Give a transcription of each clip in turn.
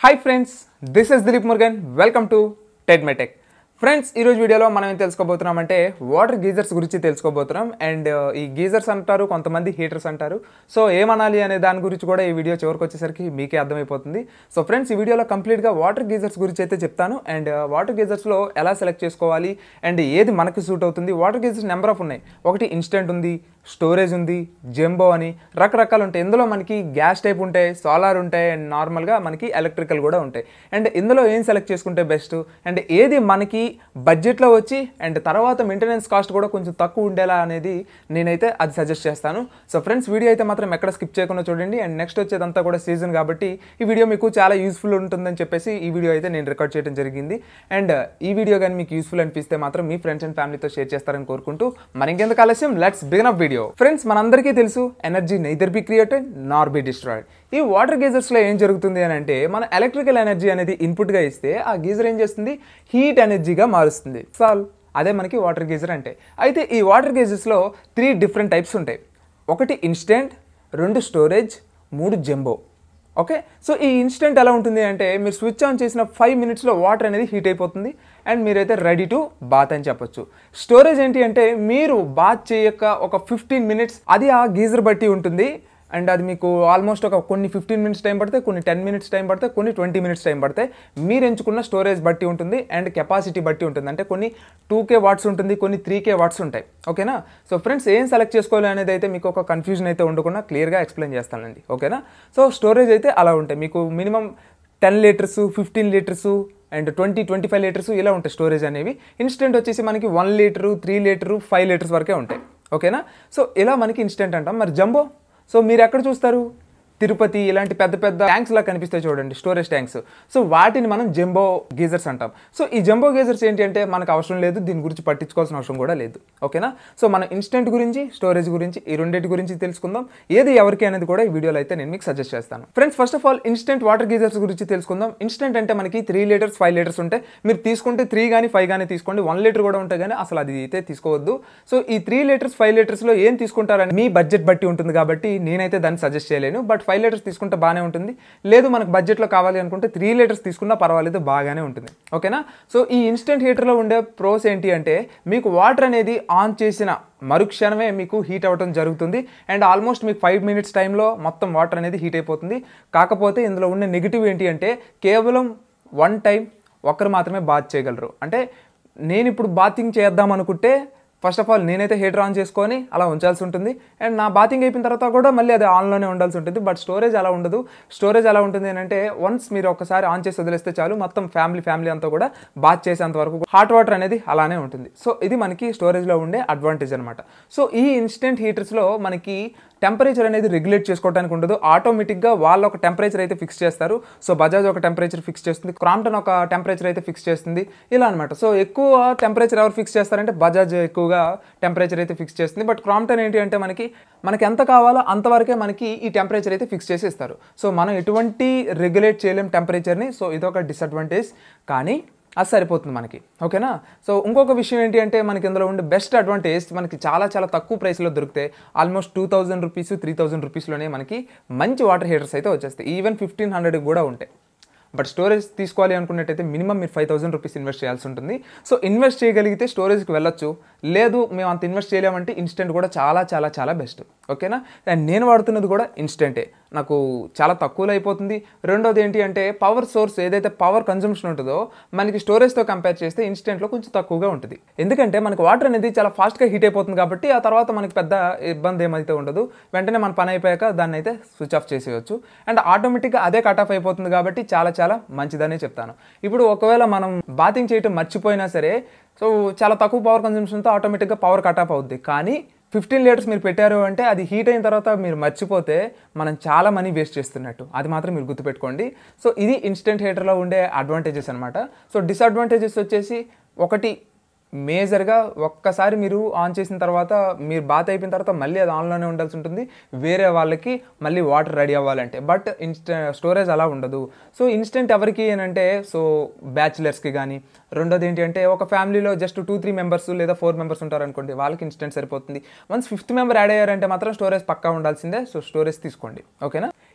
hi friends this is Dilip Murugan welcome to టెడ్ మెటెక్ friends ఈరోజు వీడియోలో మనం ఏం తెలుసుకోబోతున్నాం అంటే వాటర్ గీజర్స్ గురించి తెలుసుకోబోతున్నాం అండ్ ఈ గీజర్స్ అంటారు కొంతమంది హీటర్స్ అంటారు సో ఏమనాలి అనే దాని గురించి కూడా ఈ వీడియో చివరికి వచ్చేసరికి మీకే అర్థమైపోతుంది సో ఫ్రెండ్స్ ఈ వీడియోలో కంప్లీట్గా వాటర్ గీజర్స్ గురించి అయితే చెప్తాను అండ్ వాటర్ గీజర్స్లో ఎలా సెలెక్ట్ చేసుకోవాలి అండ్ ఏది మనకి సూట్ అవుతుంది వాటర్ గీజర్స్ నెంబర్ ఆఫ్ ఉన్నాయి ఒకటి ఇన్స్టెంట్ ఉంది స్టోరేజ్ ఉంది జంబో అని రకరకాలు ఉంటాయి ఇందులో మనకి గ్యాస్ టైప్ ఉంటాయి సోలార్ ఉంటాయి అండ్ నార్మల్గా మనకి ఎలక్ట్రికల్ కూడా ఉంటాయి అండ్ ఇందులో ఏం సెలెక్ట్ చేసుకుంటే బెస్ట్ అండ్ ఏది మనకి బడ్జెట్లో వచ్చి అండ్ తర్వాత మెయింటెనెన్స్ కాస్ట్ కూడా కొంచెం తక్కువ ఉండేలా అనేది నేనైతే అది సజెస్ట్ చేస్తాను సో ఫ్రెండ్స్ వీడియో అయితే మాత్రం ఎక్కడ స్కిప్ చేయకుండా చూడండి అండ్ నెక్స్ట్ వచ్చేదంతా కూడా సీజన్ కాబట్టి ఈ వీడియో మీకు చాలా యూస్ఫుల్ ఉంటుందని చెప్పేసి ఈ వీడియో అయితే నేను రికార్డ్ చేయడం జరిగింది అండ్ ఈ వీడియో కానీ మీకు యూస్ఫుల్ అనిపిస్తే మాత్రం మీ ఫ్రెండ్స్ అండ్ ఫ్యామిలీతో షేర్ చేస్తారని కోరుకుంటూ మరి ఇంకెందుకు ఆలస్యం let's begin up video friends మనందరికీ తెలుసు energy neither be created nor be destroyed ఈ వాటర్ గీజర్స్లో ఏం జరుగుతుంది అని అంటే మన ఎలక్ట్రికల్ ఎనర్జీ అనేది ఇన్పుట్గా ఇస్తే ఆ గీజర్ ఏం చేస్తుంది హీట్ ఎనర్జీగా మారుస్తుంది సాల్ అదే మనకి వాటర్ గీజర్ అంటే అయితే ఈ వాటర్ గీజర్స్లో త్రీ డిఫరెంట్ టైప్స్ ఉంటాయి ఒకటి ఇన్స్టెంట్ రెండు స్టోరేజ్ మూడు జంబో ఓకే సో ఈ ఇన్స్టెంట్ ఎలా ఉంటుంది అంటే మీరు స్విచ్ ఆన్ చేసిన ఫైవ్ మినిట్స్లో వాటర్ అనేది హీట్ అయిపోతుంది అండ్ మీరైతే రెడీ టు బాత్ అని చెప్పొచ్చు స్టోరేజ్ ఏంటి అంటే మీరు బాత్ చేయక ఒక ఫిఫ్టీన్ మినిట్స్ అది ఆ గీజర్ బట్టి ఉంటుంది అండ్ అది మీకు ఆల్మోస్ట్ ఒక కొన్ని ఫిఫ్టీన్ మినిట్స్ టైం పడితే కొన్ని టెన్ మినిట్స్ టైం పడితే కొన్ని ట్వంటీ మినిట్స్ టైం పడతాయి మీరు ఎంచుకున్న స్టోరేజ్ బట్టి ఉంటుంది అండ్ కెపాసిటీ బట్టి ఉంటుంది అంటే కొన్ని టూ కే వాట్స్ ఉంటుంది కొన్ని త్రీ కే వాట్స్ ఉంటాయి ఓకేనా సో ఫ్రెండ్స్ ఏం సెలెక్ట్ చేసుకోవాలి అనేది అయితే మీకు ఒక కన్ఫ్యూజన్ అయితే ఉండకుండా క్లియర్గా ఎక్స్ప్లెయిన్ చేస్తానండి ఓకేనా సో స్టోరేజ్ అయితే అలా ఉంటాయి మీకు minimum ten litres fifteen litres and twenty twenty five litres ఇలా ఉంటాయి స్టోరేజ్ అనేవి ఇన్స్టెంట్ వచ్చేసి మనకి one litre three litre five litres వరకే ఉంటాయి ఓకేనా సో ఇలా మనకి ఇన్స్టెంట్ అంటాం మరి జంబో సో మీరు ఎక్కడ చూస్తారు తిరుపతి ఇలాంటి పెద్ద పెద్ద ట్యాంక్స్ లా కనిపిస్తాయి చూడండి స్టోరేజ్ ట్యాంక్స్ సో వాటిని మనం జంబో గీజర్స్ అంటాం సో ఈ జంబో గీజర్స్ ఏంటి అంటే మనకు అవసరం లేదు దీని గురించి పట్టించుకోవాల్సిన అవసరం కూడా లేదు ఓకేనా సో మనం ఇన్స్టెంట్ గురించి స్టోరేజ్ గురించి ఈ రెండింటి గురించి తెలుసుకుందాం ఏది ఎవరికి అనేది కూడా ఈ వీడియోలో అయితే నేను మీకు సజెస్ట్ చేస్తాను friends first of all instant water geysers గురించి తెలుసుకుందాం ఇన్స్టెంట్ అంటే మనకి త్రీ లీటర్స్ ఫైవ్ లీటర్స్ ఉంటాయి మీరు తీసుకుంటే త్రీ కానీ ఫైవ్ కానీ తీసుకోండి వన్ లీటర్ కూడా ఉంటాయి కానీ అసలు అది అయితే తీసుకోవద్దు సో ఈ త్రీ లీటర్స్ ఫైవ్ లీటర్స్లో ఏం తీసుకుంటారని మీ బడ్జెట్ బట్టి ఉంటుంది కాబట్టి నేనైతే దాన్ని సజెస్ట్ చేయలేను బట్ ఫైవ్ లీటర్స్ తీసుకుంటే బాగానే ఉంటుంది లేదు మనకు బడ్జెట్లో కావాలి అనుకుంటే త్రీ లీటర్స్ తీసుకున్నా పర్వాలేదు బాగానే ఉంటుంది ఓకేనా సో ఈ ఇన్స్టెంట్ హీటర్లో ఉండే ప్రోస్ ఏంటి అంటే మీకు వాటర్ అనేది ఆన్ చేసిన మరుక్షణమే మీకు హీట్ అవ్వడం జరుగుతుంది అండ్ ఆల్మోస్ట్ మీకు ఫైవ్ మినిట్స్ టైంలో మొత్తం వాటర్ అనేది హీట్ అయిపోతుంది కాకపోతే ఇందులో ఉండే నెగిటివ్ ఏంటి అంటే కేవలం వన్ టైం ఒక్కరు మాత్రమే బాత్ చేయగలరు అంటే నేను ఇప్పుడు బాతింగ్ చేద్దాం అనుకుంటే ఫస్ట్ ఆఫ్ ఆల్ నేనైతే హీటర్ ఆన్ చేసుకొని అలా ఉంచాల్సి ఉంటుంది అండ్ నా బాతింగ్ అయిపోయిన తర్వాత కూడా మళ్ళీ అది ఆన్లోనే ఉండాల్సి ఉంటుంది బట్ స్టోరేజ్ అలా ఉండదు స్టోరేజ్ ఎలా ఉంటుంది అంటే వన్స్ మీరు ఒకసారి ఆన్ చేసి వదిలేస్తే చాలు మొత్తం ఫ్యామిలీ ఫ్యామిలీ అంతా కూడా బాత్ చేసేంత వరకు హాట్ వాటర్ అనేది అలానే ఉంటుంది సో ఇది మనకి స్టోరేజ్లో ఉండే అడ్వాంటేజ్ అనమాట సో ఈ ఇన్స్టెంట్ హీటర్స్లో మనకి టెంపరేచర్ అనేది రెగ్యులేట్ చేసుకోవడానికి ఉండదు ఆటోమేటిక్గా వాళ్ళు ఒక టెంపరేచర్ అయితే ఫిక్స్ చేస్తారు సో బజాజ్ ఒక టెంపరేచర్ ఫిక్స్ చేస్తుంది క్రాంప్టన్ ఒక టెంపరేచర్ అయితే ఫిక్స్ చేస్తుంది ఇలా అనమాట సో ఎక్కువ టెంపరేచర్ ఎవరు ఫిక్స్ చేస్తారంటే బజాజ్ ఎక్కువగా టెంపరేచర్ అయితే ఫిక్స్ చేస్తుంది బట్ క్రాంప్టన్ ఏంటి అంటే మనకి మనకి ఎంత కావాలో అంతవరకే మనకి ఈ టెంపరేచర్ అయితే ఫిక్స్ చేసి ఇస్తారు సో మనం ఎటువంటి రెగ్యులేట్ చేయలేం టెంపరేచర్ని సో ఇదొక డిసడ్వాంటేజ్ కానీ అది సరిపోతుంది మనకి ఓకేనా సో ఇంకొక విషయం ఏంటి అంటే మనకి ఇందులో ఉండే బెస్ట్ అడ్వాంటేజ్ మనకి చాలా చాలా తక్కువ ప్రైస్లో దొరుకుతాయి almost two thousand rupees three thousand రూపీస్లోనే మనకి మంచి వాటర్ హీటర్స్ అయితే వచ్చేస్తాయి ఈవెన్ ఫిఫ్టీన్ హండ్రెడ్ కూడా ఉంటాయి బట్ స్టోరేజ్ తీసుకోవాలి అనుకున్నట్టయితే మినిమం మీరు ఫైవ్ థౌసండ్ రూపీస్ ఇన్వెస్ట్ చేయాల్సి ఉంటుంది సో ఇన్వెస్ట్ చేయగలిగితే స్టోరేజ్కి వెళ్ళొచ్చు లేదు మేము అంత ఇన్వెస్ట్ చేయలేమంటే ఇన్స్టెంట్ కూడా చాలా చాలా చాలా బెస్ట్ ఓకేనా అండ్ నేను వాడుతున్నది కూడా ఇన్స్టెంటే నాకు చాలా తక్కువలో అయిపోతుంది రెండోది ఏంటి అంటే పవర్ సోర్స్ ఏదైతే పవర్ కన్జంప్షన్ ఉంటుందో మనకి స్టోరేజ్తో కంపేర్ చేస్తే ఇన్స్టెంట్లో కొంచెం తక్కువగా ఉంటుంది ఎందుకంటే మనకి వాటర్ అనేది చాలా ఫాస్ట్గా హీట్ అయిపోతుంది కాబట్టి ఆ తర్వాత మనకి పెద్ద ఇబ్బంది ఏమైతే ఉండదు వెంటనే మన పని అయిపోయాక దాన్ని అయితే స్విచ్ ఆఫ్ చేసేయచ్చు అండ్ ఆటోమేటిక్గా అదే కట్ ఆఫ్ అయిపోతుంది కాబట్టి చాలా చాలా మంచిదనే చెప్తాను ఇప్పుడు ఒకవేళ మనం బాతింగ్ చేయటం మర్చిపోయినా సరే సో చాలా తక్కువ పవర్ కన్జంప్షన్తో ఆటోమేటిక్గా పవర్ కట్ ఆఫ్ అవుద్ది కానీ ఫిఫ్టీన్ లీటర్స్ మీరు పెట్టారు అంటే అది హీట్ అయిన తర్వాత మీరు మర్చిపోతే మనం చాలా మనీ వేస్ట్ చేస్తున్నట్టు అది మాత్రం మీరు గుర్తుపెట్టుకోండి సో ఇది ఇన్స్టెంట్ హీటర్లో ఉండే అడ్వాంటేజెస్ అనమాట సో డిసడ్వాంటేజెస్ వచ్చేసి ఒకటి మేజర్గా ఒక్కసారి మీరు ఆన్ చేసిన తర్వాత మీరు బాత్ అయిపోయిన తర్వాత మళ్ళీ అది ఆన్లోనే ఉండాల్సి ఉంటుంది వేరే వాళ్ళకి మళ్ళీ వాటర్ రెడీ అవ్వాలంటే బట్ ఇన్స్టె స్టోరేజ్ అలా ఉండదు సో ఇన్స్టెంట్ ఎవరికి అంటే సో బ్యాచిలర్స్కి కానీ రెండోది ఏంటి అంటే ఒక ఫ్యామిలీలో జస్ట్ టూ త్రీ మెంబర్స్ లేదా ఫోర్ మెంబర్స్ ఉంటారు అనుకోండి వాళ్ళకి ఇన్స్టెంట్ సరిపోతుంది వన్స్ ఫిఫ్త్ మెంబర్ యాడ్ అయ్యారంటే మాత్రం స్టోరేజ్ పక్కా ఉండాల్సిందే సో స్టోరేజ్ తీసుకోండి ఓకేనా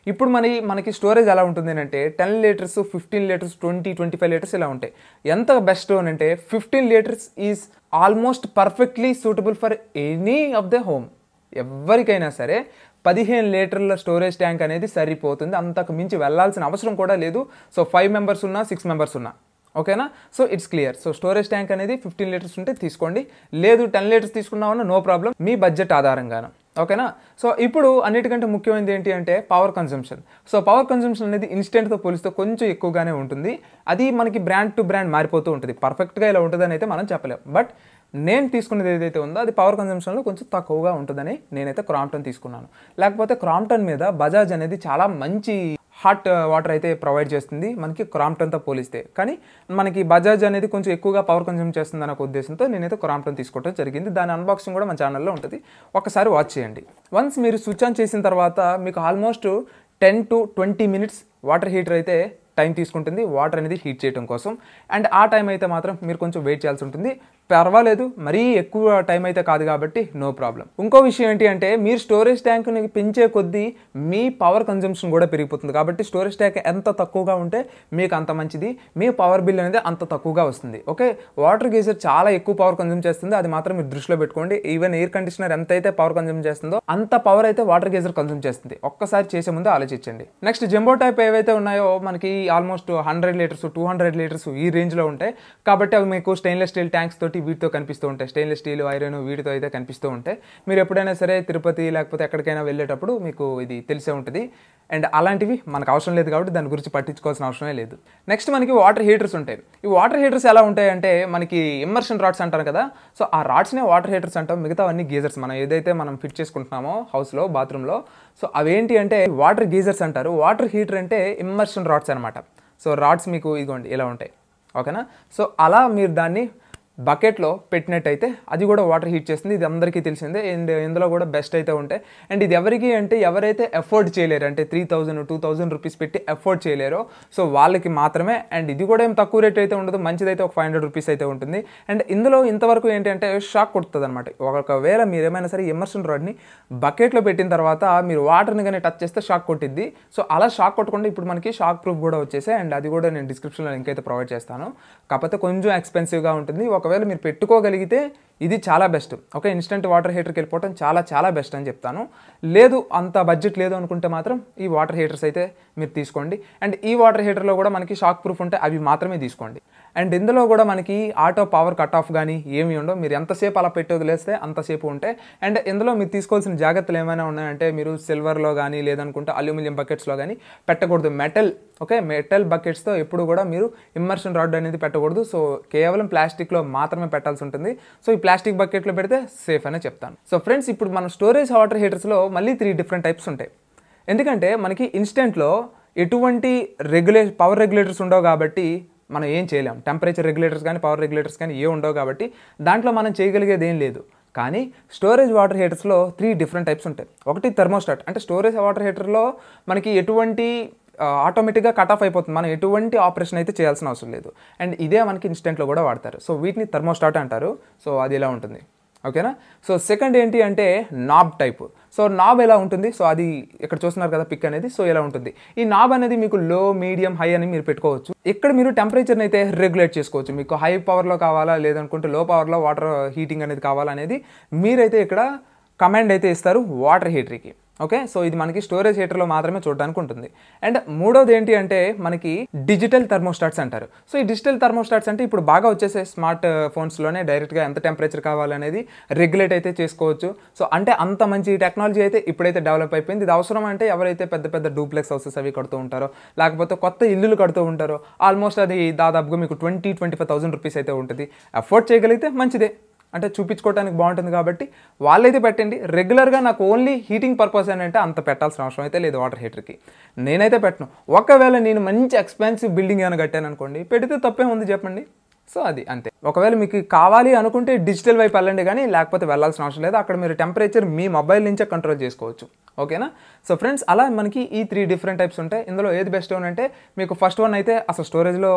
ఇప్పుడు మన మనకి స్టోరేజ్ ఎలా ఉంటుంది అంటే ten litres fifteen litres twenty twenty five litres ఇలా ఉంటాయి ఎంత బెస్ట్ అని అంటే fifteen litres is almost perfectly suitable for any of the home ఎవరికైనా సరే పదిహేను లీటర్ల స్టోరేజ్ ట్యాంక్ అనేది సరిపోతుంది అంతకు మించి వెళ్ళాల్సిన అవసరం కూడా లేదు సో ఫైవ్ మెంబర్స్ ఉన్నా సిక్స్ మెంబర్స్ ఉన్నా ఓకేనా so it's clear so storage tank అనేది ఫిఫ్టీన్ లీటర్స్ ఉంటే తీసుకోండి లేదు టెన్ లీటర్స్ తీసుకున్నామన్నా నో ప్రాబ్లం మీ బడ్జెట్ ఆధారంగాను ఓకేనా సో ఇప్పుడు అన్నిటికంటే ముఖ్యమైనది ఏంటి అంటే power consumption so power consumption అనేది ఇన్స్టెంట్తో పోలిస్తే కొంచెం ఎక్కువగానే ఉంటుంది అది మనకి బ్రాండ్ టు బ్రాండ్ మారిపోతూ ఉంటుంది పర్ఫెక్ట్గా ఇలా ఉంటుందని అయితే మనం చెప్పలేం బట్ నేను తీసుకున్నది ఏదైతే ఉందో అది పవర్ కన్సంప్షన్లో కొంచెం తక్కువగా ఉంటుందని నేనైతే క్రాంప్టన్ తీసుకున్నాను లేకపోతే క్రాంప్టన్ మీద బజాజ్ అనేది చాలా మంచి హాట్ వాటర్ అయితే ప్రొవైడ్ చేస్తుంది మనకి క్రాంప్టన్తో పోలిస్తే కానీ మనకి బజాజ్ అనేది కొంచెం ఎక్కువగా పవర్ కన్జ్యూమ్ చేస్తుంది అనే ఒక ఉద్దేశంతో నేనైతే క్రాంప్టన్ తీసుకోవడం జరిగింది దాని అన్బాక్సింగ్ కూడా మన ఛానల్లో ఉంటుంది ఒకసారి వాచ్ చేయండి వన్స్ మీరు స్విచ్ ఆన్ చేసిన తర్వాత మీకు almost ten to twenty minutes water heater అయితే టైం తీసుకుంటుంది వాటర్ అనేది హీట్ చేయడం కోసం అండ్ ఆ టైం అయితే మాత్రం మీరు కొంచెం వెయిట్ చేయాల్సి ఉంటుంది పర్వాలేదు మరీ ఎక్కువ టైం అయితే కాదు కాబట్టి నో ప్రాబ్లం ఇంకో విషయం ఏంటి అంటే మీరు స్టోరేజ్ ట్యాంక్ని పెంచే కొద్దీ మీ పవర్ కన్జంప్షన్ కూడా పెరిగిపోతుంది కాబట్టి స్టోరేజ్ ట్యాంక్ ఎంత తక్కువగా ఉంటే మీకు అంత మంచిది మీ పవర్ బిల్ అనేది అంత తక్కువగా వస్తుంది ఓకే వాటర్ గీజర్ చాలా ఎక్కువ పవర్ కన్జ్యూమ్ చేస్తుంది అది మాత్రం మీరు దృష్టిలో పెట్టుకోండి ఈవెన్ ఎయిర్ కండిషనర్ ఎంత అయితే పవర్ కన్జ్యూమ్ చేస్తుందో అంత పవర్ అయితే వాటర్ గీజర్ కన్జ్యూమ్ చేస్తుంది ఒక్కసారి చేసే ముందు ఆలోచించండి నెక్స్ట్ జంబో టైప్ ఏవైతే ఉన్నాయో మనకి almost hundred litres two hundred litres ఈ రేంజ్లో ఉంటాయి కాబట్టి అవి మీకు స్టెయిన్లెస్ స్టీల్ ట్యాంక్స్ తోటి వీటితో కనిపిస్తూ ఉంటాయి స్టెయిన్లెస్ స్టీల్ ఐరన్ వీటితో అయితే కనిపిస్తూ ఉంటాయి మీరు ఎప్పుడైనా సరే తిరుపతి లేకపోతే ఎక్కడికైనా వెళ్ళేటప్పుడు మీకు ఇది తెలిసే ఉంటుంది అండ్ అలాంటివి మనకు అవసరం లేదు కాబట్టి దాని గురించి పట్టించుకోవాల్సిన అవసరమే లేదు నెక్స్ట్ మనకి వాటర్ హీటర్స్ ఉంటాయి ఈ వాటర్ హీటర్స్ ఎలా ఉంటాయి అంటే మనకి ఇమ్మర్షన్ రాడ్స్ అంటారు కదా సో ఆ రాడ్స్నే వాటర్ హీటర్స్ అంటాం మిగతావన్నీ గీజర్స్ మనం ఏదైతే మనం ఫిట్ చేసుకుంటున్నామో హౌస్లో బాత్రూంలో సో అవేంటి అంటే వాటర్ గీజర్స్ అంటారు వాటర్ హీటర్ అంటే ఇమ్మర్షన్ రాడ్స్ అనమాట సో రాడ్స్ మీకు ఇదిగోండి ఇలా ఉంటాయి ఓకేనా సో అలా మీరు దాన్ని బకెట్లో పెట్టినట్టయితే అది కూడా వాటర్ హీట్ చేస్తుంది ఇది అందరికీ తెలిసిందే అండ్ ఇందులో కూడా బెస్ట్ అయితే ఉంటాయి అండ్ ఇది ఎవరికి అంటే ఎవరైతే ఎఫోర్డ్ చేయలేరు అంటే three thousand two thousand rupees పెట్టి ఎఫోర్డ్ చేయలేరో సో వాళ్ళకి మాత్రమే అండ్ ఇది కూడా ఏం తక్కువ రేట్ అయితే ఉండదు మంచిదైతే ఒక ఫైవ్ హండ్రెడ్ రూపీస్ అయితే ఉంటుంది అండ్ ఇందులో ఇంతవరకు ఏంటంటే షాక్ కొడుతుంది అనమాట ఒకవేళ మీరు ఏమైనా సరే ఎమర్షన్ రాడ్ని బకెట్లో పెట్టిన తర్వాత మీరు వాటర్ని కానీ టచ్ చేస్తే షాక్ కొట్టిద్ది సో అలా షాక్ కొట్టకుండా ఇప్పుడు మనకి షాక్ ప్రూఫ్ కూడా వచ్చేసాయి అండ్ అది కూడా నేను డిస్క్రిప్షన్లో లింక్ అయితే ప్రొవైడ్ చేస్తాను కాకపోతే కొంచెం ఎక్స్పెన్సివ్గా ఉంటుంది ఒకవేళ మీరు పెట్టుకోగలిగితే ఇది చాలా బెస్ట్ ఓకే ఇన్స్టెంట్ వాటర్ హీటర్కి వెళ్ళిపోవడం చాలా చాలా బెస్ట్ అని చెప్తాను లేదు అంత బడ్జెట్ లేదు అనుకుంటే మాత్రం ఈ వాటర్ హీటర్స్ అయితే మీరు తీసుకోండి అండ్ ఈ వాటర్ హీటర్లో కూడా మనకి షాక్ ప్రూఫ్ ఉంటే అవి మాత్రమే తీసుకోండి అండ్ ఇందులో కూడా మనకి ఆటో పవర్ కట్ ఆఫ్ కానీ ఏమి ఉండవు మీరు ఎంతసేపు అలా పెట్టి వదిలేస్తే అంతసేపు ఉంటాయి అండ్ ఇందులో మీరు తీసుకోవాల్సిన జాగ్రత్తలు ఏమైనా ఉన్నాయంటే మీరు సిల్వర్లో కానీ లేదనుకుంటే అల్యూమినియం బకెట్స్లో కానీ పెట్టకూడదు మెటల్ ఓకే మెటల్ బకెట్స్తో ఎప్పుడు కూడా మీరు ఇమ్మర్షన్ రాడ్ అనేది పెట్టకూడదు సో కేవలం ప్లాస్టిక్లో మాత్రమే పెట్టాల్సి ఉంటుంది సో ఈ ప్లాస్టిక్ బకెట్లో పెడితే సేఫ్ అనే చెప్తాను సో ఫ్రెండ్స్ ఇప్పుడు మన స్టోరేజ్ వాటర్ హీటర్స్లో మళ్ళీ త్రీ డిఫరెంట్ టైప్స్ ఉంటాయి ఎందుకంటే మనకి ఇన్స్టెంట్లో ఎటువంటి రెగ్యులే పవర్ రెగ్యులేటర్స్ ఉండవు కాబట్టి మనం ఏం చేయలేం టెంపరేచర్ రెగ్యులేటర్స్ కానీ పవర్ రెగ్యులేటర్స్ కానీ ఏ ఉండవు కాబట్టి దాంట్లో మనం చేయగలిగేది ఏం లేదు కానీ స్టోరేజ్ వాటర్ హీటర్స్లో త్రీ డిఫరెంట్ టైప్స్ ఉంటాయి ఒకటి థర్మోస్టాట్ అంటే స్టోరేజ్ వాటర్ హీటర్లో మనకి ఎటువంటి ఆటోమేటిక్గా కట్ ఆఫ్ అయిపోతుంది మనం ఎటువంటి ఆపరేషన్ అయితే చేయాల్సిన అవసరం లేదు అండ్ ఇదే మనకి ఇన్స్టెంట్లో కూడా వాడతారు సో వీటిని థర్మోస్టాట్ అంటారు సో అది ఇలా ఉంటుంది ఓకేనా సో సెకండ్ ఏంటి అంటే నాబ్ టైప్ సో నాబ్ ఎలా ఉంటుంది సో అది ఇక్కడ చూస్తున్నారు కదా పిక్ అనేది సో ఎలా ఉంటుంది ఈ నాబ్ అనేది మీకు లో మీడియం హై అని మీరు పెట్టుకోవచ్చు ఇక్కడ మీరు టెంపరేచర్ని అయితే రెగ్యులేట్ చేసుకోవచ్చు మీకు హై పవర్లో కావాలా లేదనుకుంటే లో పవర్లో వాటర్ హీటింగ్ అనేది కావాలనేది మీరైతే ఇక్కడ కమాండ్ అయితే ఇస్తారు వాటర్ హీటర్కి ఓకే సో ఇది మనకి స్టోరేజ్ హీటర్లో మాత్రమే చూడడానికి ఉంటుంది అండ్ మూడోది ఏంటి అంటే మనకి డిజిటల్ థర్మోస్టాట్స్ అంటారు సో ఈ డిజిటల్ థర్మోస్టాట్స్ అంటే ఇప్పుడు బాగా వచ్చేసే స్మార్ట్ ఫోన్స్లోనే డైరెక్ట్గా ఎంత టెంపరేచర్ కావాలనేది రెగ్యులేట్ అయితే చేసుకోవచ్చు సో అంటే అంత మంచి టెక్నాలజీ అయితే ఇప్పుడైతే డెవలప్ అయిపోయింది ఇది అవసరం అంటే ఎవరైతే పెద్ద పెద్ద డూప్లెక్స్ హౌసెస్ అవి కడుతూ ఉంటారో లేకపోతే కొత్త ఇల్లులు కడుతూ ఉంటారో ఆల్మోస్ట్ అది దాదాపుగా మీకు twenty twenty five thousand rupees అయితే ఉంటుంది అఫోర్డ్ చేయగలిగితే మంచిదే అంటే చూపించుకోవడానికి బాగుంటుంది కాబట్టి వాళ్ళైతే పెట్టండి రెగ్యులర్గా నాకు ఓన్లీ హీటింగ్ పర్పస్ అని అంటే అంత పెట్టాల్సిన అవసరం అయితే లేదు వాటర్ హీటర్కి నేనైతే పెట్టను ఒకవేళ నేను మంచి ఎక్స్పెన్సివ్ బిల్డింగ్ ఏమైనా కట్టాను అనుకోండి పెడితే తప్పే ఉంది చెప్పండి సో అది అంతే ఒకవేళ మీకు కావాలి అనుకుంటే డిజిటల్ వైపు వెళ్ళండి కానీ లేకపోతే వెళ్ళాల్సిన అవసరం లేదు అక్కడ మీరు టెంపరేచర్ మీ మొబైల్ నుంచే కంట్రోల్ చేసుకోవచ్చు ఓకేనా సో ఫ్రెండ్స్ అలా మనకి ఈ త్రీ డిఫరెంట్ టైప్స్ ఉంటాయి ఇందులో ఏది బెస్ట్ అంటే మీకు ఫస్ట్ వన్ అయితే అసలు స్టోరేజ్లో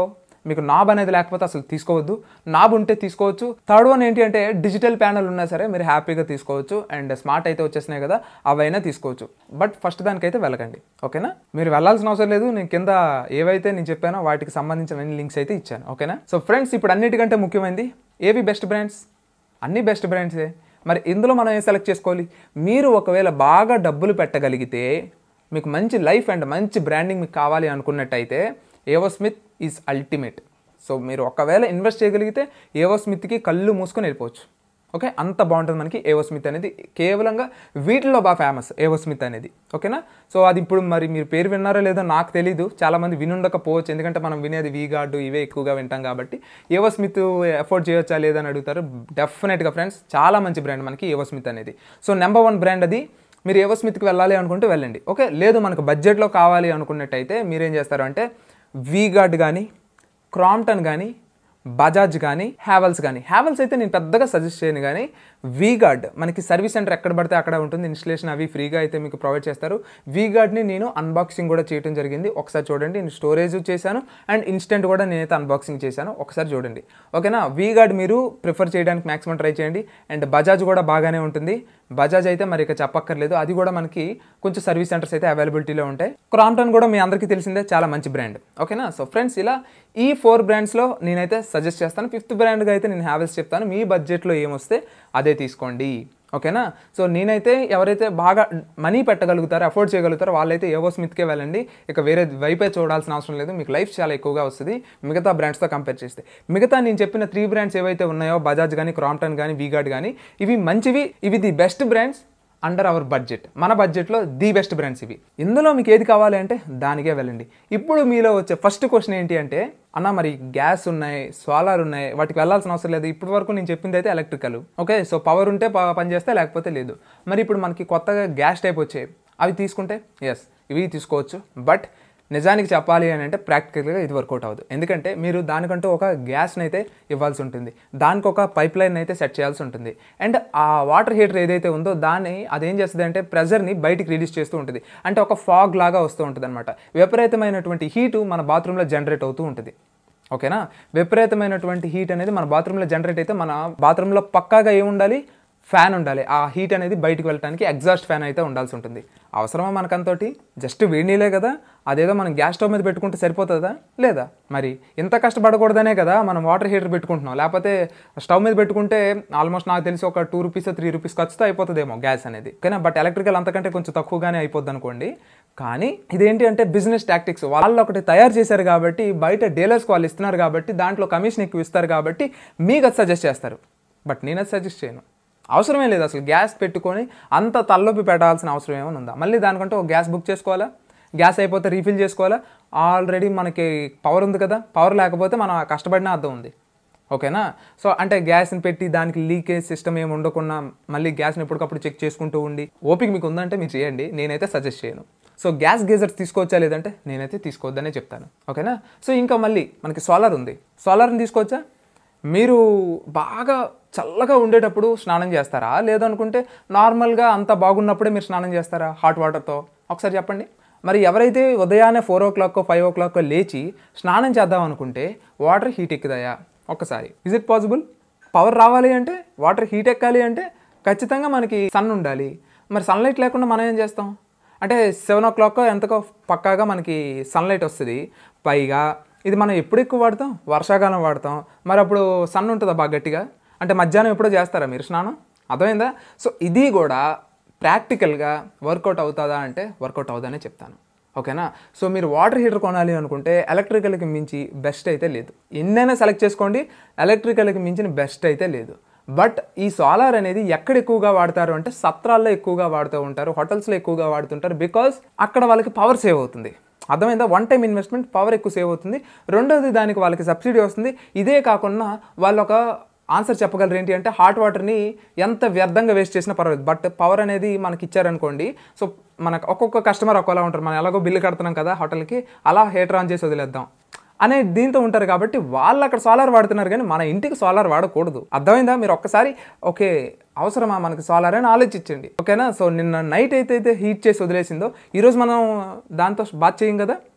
మీకు నాబ్ అనేది లేకపోతే అసలు తీసుకోవద్దు నాబ్ ఉంటే తీసుకోవచ్చు థర్డ్ వన్ ఏంటి అంటే డిజిటల్ ప్యానల్ ఉన్నా సరే మీరు హ్యాపీగా తీసుకోవచ్చు అండ్ స్మార్ట్ అయితే వచ్చేసినాయి కదా అవైనా తీసుకోవచ్చు బట్ ఫస్ట్ దానికైతే వెళ్ళకండి ఓకేనా మీరు వెళ్ళాల్సిన అవసరం లేదు నేను కింద ఏవైతే నేను చెప్పానో వాటికి సంబంధించిన అన్ని లింక్స్ అయితే ఇచ్చాను ఓకేనా సో ఫ్రెండ్స్ ఇప్పుడు అన్నిటికంటే ముఖ్యమైనది ఏవి బెస్ట్ బ్రాండ్స్ అన్ని బెస్ట్ బ్రాండ్సే మరి ఇందులో మనం ఏం సెలెక్ట్ చేసుకోవాలి మీరు ఒకవేళ బాగా డబ్బులు పెట్టగలిగితే మీకు మంచి లైఫ్ అండ్ మంచి బ్రాండింగ్ మీకు కావాలి అనుకున్నట్టయితే ఏవో స్మిత్ ఈజ్ అల్టిమేట్ సో మీరు ఒకవేళ ఇన్వెస్ట్ చేయగలిగితే ఏవో స్మిత్కి కళ్ళు మూసుకొని వెళ్ళిపోవచ్చు ఓకే అంత బాగుంటుంది మనకి ఏవో స్మిత్ అనేది కేవలంగా వీటిల్లో బాగా ఫేమస్ ఏవో స్మిత్ అనేది ఓకేనా సో అది ఇప్పుడు మరి మీరు పేరు విన్నారో లేదో నాకు తెలీదు చాలామంది వినుండకపోవచ్చు ఎందుకంటే మనం వినేది వీ గార్డు ఇవే ఎక్కువగా వింటాం కాబట్టి ఏవో స్మిత్ ఎఫోర్డ్ చేయొచ్చా లేదని అడుగుతారు డెఫినెట్గా ఫ్రెండ్స్ చాలా మంచి బ్రాండ్ మనకి ఏవో స్మిత్ అనేది సో నెంబర్ వన్ బ్రాండ్ అది మీరు ఏవో స్మిత్కి వెళ్ళాలి అనుకుంటే వెళ్ళండి ఓకే లేదు మనకు బడ్జెట్లో కావాలి అనుకున్నట్టయితే మీరేం చేస్తారు అంటే వీగార్డ్ కానీ క్రాంప్టన్ కానీ బజాజ్ కానీ హ్యావెల్స్ కానీ హ్యావెల్స్ అయితే నేను పెద్దగా సజెస్ట్ చేయను కానీ వీగార్డ్ మనకి సర్వీస్ సెంటర్ ఎక్కడ పడితే అక్కడ ఉంటుంది ఇన్స్టలేషన్ అవి ఫ్రీగా అయితే మీకు ప్రొవైడ్ చేస్తారు వీగార్డ్ని నేను అన్బాక్సింగ్ కూడా చేయడం జరిగింది ఒకసారి చూడండి నేను స్టోరేజ్ చేశాను అండ్ ఇన్స్టెంట్ కూడా నేనైతే అన్బాక్సింగ్ చేశాను ఒకసారి చూడండి ఓకేనా వీగార్డ్ మీరు ప్రిఫర్ చేయడానికి మాక్సిమం ట్రై చేయండి అండ్ బజాజ్ కూడా బాగానే ఉంటుంది బజాజ్ అయితే మరి ఇక చెప్పక్కర్లేదు అది కూడా మనకి కొంచెం సర్వీస్ సెంటర్స్ అయితే అవైలబిలిటీలో ఉంటాయి క్రాంప్టన్ కూడా మీ అందరికీ తెలిసిందే చాలా మంచి బ్రాండ్ ఓకేనా సో ఫ్రెండ్స్ ఇలా ఈ ఫోర్ బ్రాండ్స్లో నేనైతే సజెస్ట్ చేస్తాను ఫిఫ్త్ బ్రాండ్గా అయితే నేను హ్యావెల్స్ చెప్తాను మీ బడ్జెట్లో ఏమొస్తే అదే తీసుకోండి ఓకేనా సో నేనైతే ఎవరైతే బాగా మనీ పెట్టగలుగుతారో అఫోర్డ్ చేయగలుగుతారో వాళ్ళైతే ఏవో స్మిత్కే వెళ్ళండి ఇక వేరే వైపే చూడాల్సిన అవసరం లేదు మీకు లైఫ్ చాలా ఎక్కువగా వస్తుంది మిగతా బ్రాండ్స్తో కంపేర్ చేస్తే మిగతా నేను చెప్పిన త్రీ బ్రాండ్స్ ఏవైతే ఉన్నాయో బజాజ్ కానీ క్రాంప్టన్ కానీ వీగార్డ్ కానీ ఇవి మంచివి ఇవి the best brands under our budget మన బడ్జెట్లో ది బెస్ట్ బ్రాండ్స్ ఇవి ఇందులో మీకు ఏది కావాలి అంటే దానికే వెళ్ళండి ఇప్పుడు మీలో వచ్చే ఫస్ట్ క్వశ్చన్ ఏంటి అంటే అన్న మరి గ్యాస్ ఉన్నాయి సోలార్ ఉన్నాయి వాటికి వెళ్ళాల్సిన అవసరం లేదు ఇప్పటి వరకు నేను చెప్పింది అయితే ఎలక్ట్రికల్ ఓకే సో పవర్ ఉంటే ప- పనిచేస్తే లేకపోతే లేదు మరి ఇప్పుడు మనకి కొత్తగా గ్యాస్ టైప్ వచ్చాయి అవి తీసుకుంటే ఎస్ ఇవి తీసుకోవచ్చు బట్ నిజానికి చెప్పాలి అని అంటే ప్రాక్టికల్గా ఇది వర్కౌట్ అవ్వదు ఎందుకంటే మీరు దానికంటూ ఒక గ్యాస్ని అయితే ఇవ్వాల్సి ఉంటుంది దానికి ఒక పైప్ లైన్ అయితే సెట్ చేయాల్సి ఉంటుంది అండ్ ఆ వాటర్ హీటర్ ఏదైతే ఉందో దాన్ని అదేం చేస్తుంది అంటే ప్రెజర్ని బయటికి రిలీజ్ చేస్తూ ఉంటుంది అంటే ఒక ఫాగ్ లాగా వస్తూ ఉంటుంది అనమాట విపరీతమైనటువంటి హీటు మన బాత్రూంలో జనరేట్ అవుతూ ఉంటుంది ఓకేనా విపరీతమైనటువంటి హీట్ అనేది మన బాత్రూంలో జనరేట్ అయితే మన బాత్రూంలో పక్కాగా ఏముండాలి ఫ్యాన్ ఉండాలి ఆ హీట్ అనేది బయటికి వెళ్ళడానికి ఎగ్జాస్ట్ ఫ్యాన్ అయితే ఉండాల్సి ఉంటుంది అవసరమా మనకంతోటి జస్ట్ వేడి నీళ్ళే కదా అదేదో మనం గ్యాస్ స్టవ్ మీద పెట్టుకుంటే సరిపోతుందా లేదా మరి ఇంత కష్టపడకూడదనే కదా మనం వాటర్ హీటర్ పెట్టుకుంటున్నాం లేకపోతే స్టవ్ మీద పెట్టుకుంటే ఆల్మోస్ట్ నాకు తెలిసి ఒక టూ రూపీస్ త్రీ రూపీస్ ఖర్చుతో అయిపోతుందేమో గ్యాస్ అనేది ఓకేనా బట్ ఎలక్ట్రికల్ అంతకంటే కొంచెం తక్కువగానే అయిపోద్ది అనుకోండి కానీ ఇదేంటి అంటే బిజినెస్ టాక్టిక్స్ వాళ్ళు ఒకటి తయారు చేశారు కాబట్టి బయట డీలర్స్కి వాళ్ళు ఇస్తున్నారు కాబట్టి దాంట్లో కమిషన్ ఎక్కువ ఇస్తారు కాబట్టి మీకు అది సజెస్ట్ చేస్తారు బట్ నేను అది సజెస్ట్ చేయను అవసరమే లేదు అసలు గ్యాస్ పెట్టుకొని అంత తలలోపి పెట్టాల్సిన అవసరం ఏమైనా ఉందా మళ్ళీ దానికంటే ఒక గ్యాస్ బుక్ చేసుకోవాలా గ్యాస్ అయిపోతే రీఫిల్ చేసుకోవాలా ఆల్రెడీ మనకి పవర్ ఉంది కదా పవర్ లేకపోతే మనం కష్టపడిన అర్థం ఉంది ఓకేనా సో అంటే గ్యాస్ని పెట్టి దానికి లీకేజ్ సిస్టమ్ ఏమి ఉండకుండా మళ్ళీ గ్యాస్ని ఎప్పటికప్పుడు చెక్ చేసుకుంటూ ఉండి ఓపిక మీకు ఉందంటే మీరు చేయండి నేనైతే సజెస్ట్ చేయను సో గ్యాస్ గీజర్స్ తీసుకోవచ్చా లేదంటే నేనైతే తీసుకోవద్దనే చెప్తాను ఓకేనా సో ఇంకా మళ్ళీ మనకి సోలార్ ఉంది సోలార్ని తీసుకోవచ్చా మీరు బాగా చల్లగా ఉండేటప్పుడు స్నానం చేస్తారా లేదనుకుంటే నార్మల్గా అంత బాగున్నప్పుడే మీరు స్నానం చేస్తారా హాట్ వాటర్తో ఒకసారి చెప్పండి మరి ఎవరైతే ఉదయాన్నే four o'clock five o'clock లేచి స్నానం చేద్దాం అనుకుంటే వాటర్ హీట్ ఎక్కుదాయా ఒక్కసారి ఇజ్ ఇట్ పాసిబుల్ పవర్ రావాలి అంటే వాటర్ హీట్ ఎక్కాలి అంటే ఖచ్చితంగా మనకి సన్ ఉండాలి మరి సన్లైట్ లేకుండా మనం ఏం చేస్తాం అంటే సెవెన్ ఓ క్లాక్ ఎంతకో పక్కాగా మనకి సన్లైట్ వస్తుంది పైగా ఇది మనం ఎప్పుడు ఎక్కువ వాడతాం వర్షాకాలం వాడతాం మరి అప్పుడు సన్ ఉంటుందా బాగా గట్టిగా అంటే మధ్యాహ్నం ఎప్పుడో చేస్తారా మీరు స్నానం అర్థమైందా సో ఇది కూడా ప్రాక్టికల్గా వర్కౌట్ అవుతుందా అంటే వర్కౌట్ అవుతుందనే చెప్తాను ఓకేనా సో మీరు వాటర్ హీటర్ కొనాలి అనుకుంటే ఎలక్ట్రికల్కి మించి బెస్ట్ అయితే లేదు ఎన్నైనా సెలెక్ట్ చేసుకోండి ఎలక్ట్రికల్కి మించిన బెస్ట్ అయితే లేదు బట్ ఈ సోలార్ అనేది ఎక్కడ ఎక్కువగా వాడతారు అంటే సత్రాల్లో ఎక్కువగా వాడుతూ ఉంటారు హోటల్స్లో ఎక్కువగా వాడుతుంటారు బికాస్ అక్కడ వాళ్ళకి పవర్ సేవ్ అవుతుంది అర్థమైందా వన్ టైం ఇన్వెస్ట్మెంట్ పవర్ ఎక్కువ సేవ్ అవుతుంది రెండోది దానికి వాళ్ళకి సబ్సిడీ వస్తుంది ఇదే కాకుండా వాళ్ళు ఒక ఆన్సర్ చెప్పగలరు ఏంటి అంటే హాట్ వాటర్ని ఎంత వ్యర్థంగా వేస్ట్ చేసినా పర్వాలేదు బట్ పవర్ అనేది మనకి ఇచ్చారనుకోండి సో మనకు ఒక్కొక్క కస్టమర్ ఒక్కోలా ఉంటారు మనం ఎలాగో బిల్లు కడుతున్నాం కదా హోటల్కి అలా హీటర్ ఆన్ చేసి వదిలేద్దాం అనే దీంతో ఉంటారు కాబట్టి వాళ్ళు అక్కడ సోలార్ వాడుతున్నారు కానీ మన ఇంటికి సోలార్ వాడకూడదు అర్థమైందా మీరు ఒక్కసారి ఓకే అవసరమా మనకి సోలార్ అని ఆలోచించండి ఓకేనా సో నిన్న నైట్ అయితే అయితే హీట్ చేసి వదిలేసిందో ఈరోజు మనం దాంతో బాత్ చేయం కదా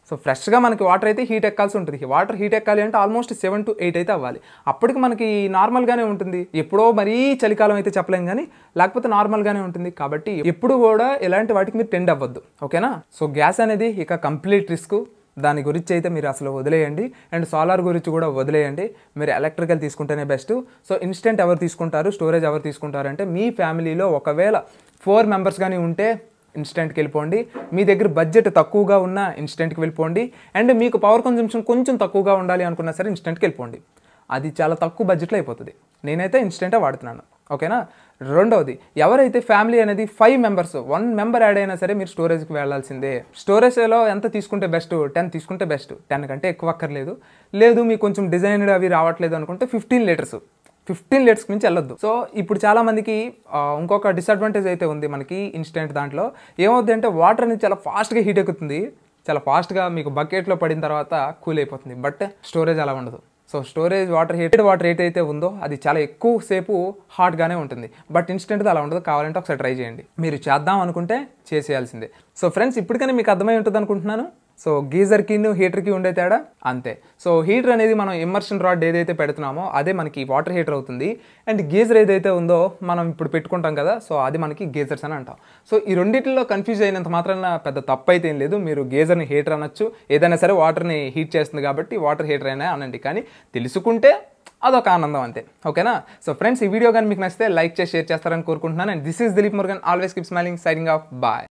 సో ఫ్రెష్గా మనకి వాటర్ అయితే హీట్ ఎక్కాల్సి ఉంటుంది వాటర్ హీట్ ఎక్కాలి అంటే ఆల్మోస్ట్ సెవెన్ టు ఎయిట్ అయితే అవ్వాలి అప్పటికి మనకి నార్మల్గానే ఉంటుంది ఎప్పుడో మరీ చలికాలం అయితే చెప్పలేం కానీ లేకపోతే నార్మల్గానే ఉంటుంది కాబట్టి ఎప్పుడు కూడా ఎలాంటి వాటికి మీరు టెండ్ అవ్వద్దు ఓకేనా సో గ్యాస్ అనేది ఇక కంప్లీట్ రిస్క్ దాని గురించి అయితే మీరు అసలు వదిలేయండి అండ్ సోలార్ గురించి కూడా వదిలేయండి మీరు ఎలక్ట్రికల్ తీసుకుంటేనే బెస్ట్ సో ఇన్స్టెంట్ ఎవరు తీసుకుంటారు స్టోరేజ్ ఎవరు తీసుకుంటారు అంటే మీ ఫ్యామిలీలో ఒకవేళ ఫోర్ మెంబర్స్ కానీ ఉంటే ఇన్స్టెంట్కి వెళ్ళిపోండి మీ దగ్గర బడ్జెట్ తక్కువగా ఉన్న ఇన్స్టెంట్కి వెళ్ళిపోండి అండ్ మీకు పవర్ కన్జంప్షన్ కొంచెం తక్కువగా ఉండాలి అనుకున్నా సరే ఇన్స్టెంట్కి వెళ్ళిపోండి అది చాలా తక్కువ బడ్జెట్లో అయిపోతుంది నేనైతే ఇన్స్టెంటే వాడుతున్నాను ఓకేనా రెండవది ఎవరైతే ఫ్యామిలీ అనేది five members one member add అయినా సరే మీరు స్టోరేజ్కి వెళ్ళాల్సిందే స్టోరేజ్లో ఎంత తీసుకుంటే బెస్ట్ టెన్ తీసుకుంటే బెస్ట్ టెన్ కంటే ఎక్కువ అక్కర్లేదు లేదు మీకు కొంచెం డిజైన్డ్ అవి రావట్లేదు అనుకుంటే ఫిఫ్టీన్ లీటర్స్ ఫిఫ్టీన్ లీటర్స్ నుంచి వెళ్ళొద్దు సో ఇప్పుడు చాలా మందికి ఆ, ఇంకొక డిసడ్వాంటేజ్ అయితే ఉంది మనకి ఇన్స్టెంట్ దాంట్లో ఏమవుద్ది అంటే వాటర్ అనేది చాలా ఫాస్ట్గా హీట్ ఎక్కుతుంది చాలా ఫాస్ట్గా మీకు బకెట్లో పడిన తర్వాత కూల్ అయిపోతుంది బట్ స్టోరేజ్ అలా ఉండదు so storage water heated water ఏదైతే ఉందో అది చాలా ఎక్కువ సేపు హాట్గానే ఉంటుంది బట్ ఇన్స్టెంట్ అలా ఉండదు కావాలంటే ఒకసారి ట్రై చేయండి మీరు చేద్దాం అనుకుంటే చేసేయాల్సిందే సో ఫ్రెండ్స్ ఇప్పటికైనా మీకు అర్థమై ఉంటుంది అనుకుంటున్నాను సో గీజర్కి హీటర్కి ఉండే తేడా అంతే సో హీటర్ అనేది మనం ఇమ్మర్షన్ రాడ్ ఏదైతే పెడుతున్నామో అదే మనకి వాటర్ హీటర్ అవుతుంది అండ్ గీజర్ ఏదైతే ఉందో మనం ఇప్పుడు పెట్టుకుంటాం కదా సో అది మనకి గీజర్స్ అని అంటాం సో ఈ రెండింటిలో కన్ఫ్యూజ్ అయినంత మాత్రాన పెద్ద తప్పు అయితే ఏం లేదు మీరు గీజర్ని హీటర్ అనొచ్చు ఏదైనా సరే వాటర్ని హీట్ చేస్తుంది కాబట్టి వాటర్ హీటర్ అయినా అనండి కానీ తెలుసుకుంటే అదొక ఆనందం అంతే ఓకేనా సో ఫ్రెండ్స్ ఈ వీడియో కానీ మీకు నచ్చితే లైక్ చేసి షేర్ చేస్తారని కోరుకుంటున్నాను and this is Dilip Murugan always keep smiling signing off bye